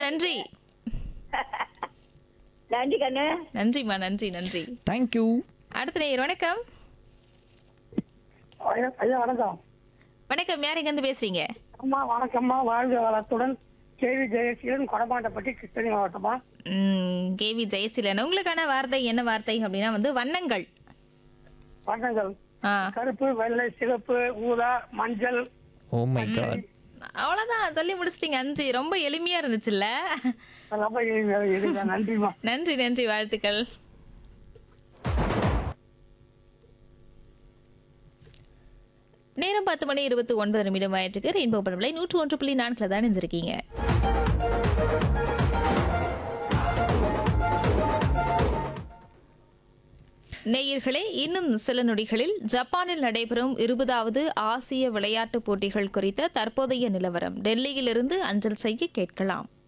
நன்றி நன்றி கண்ணு நன்றிம்மா நன்றி நன்றி தேங்க்யூ அடுத்த நேயர் வணக்கம் ஐயா ஐயா, வணக்கம் வணக்கம் யார் எங்க இருந்து பேசுறீங்க அம்மா வணக்கம்மா வாழ்க வளத்துடன் கேவி ஜெயசீலன் கொடமாட்டப்பட்டி கிருஷ்ணகிரி மாவட்டமா ம், கேவி ஜெயசீலன் உங்களுக்கான வார்த்தை என்ன வார்த்தை அப்படின்னா வந்து வண்ணங்கள் வண்ணங்கள் ஆ கருப்பு வெள்ளை சிவப்பு ஊதா மஞ்சள் ஓ மை காட் அவ்வளவுதான் சொல்லி முடிச்சிட்டீங்க அஞ்சு ரொம்ப எளிமையா இருந்துச்சுல்ல ரொம்ப இதுங்க நன்றிம்மா நன்றி நன்றி வாழ்த்துக்கள் நேரம் பத்து மணி இருபத்தி ஒன்பது நிமிடம் ஆயிட்டுக்கு ரெயின்போ படவில்லை நூற்று ஒன்று புள்ளி நான்குல தான் நினைஞ்சிருக்கீங்க நேயர்களே இன்னும் சில நொடிகளில் ஜப்பானில் நடைபெறும் இருபதாவது ஆசிய விளையாட்டுப் போட்டிகள் குறித்த தற்போதைய நிலவரம் டெல்லியிலிருந்து அஞ்சல் செய்ய கேட்கலாம்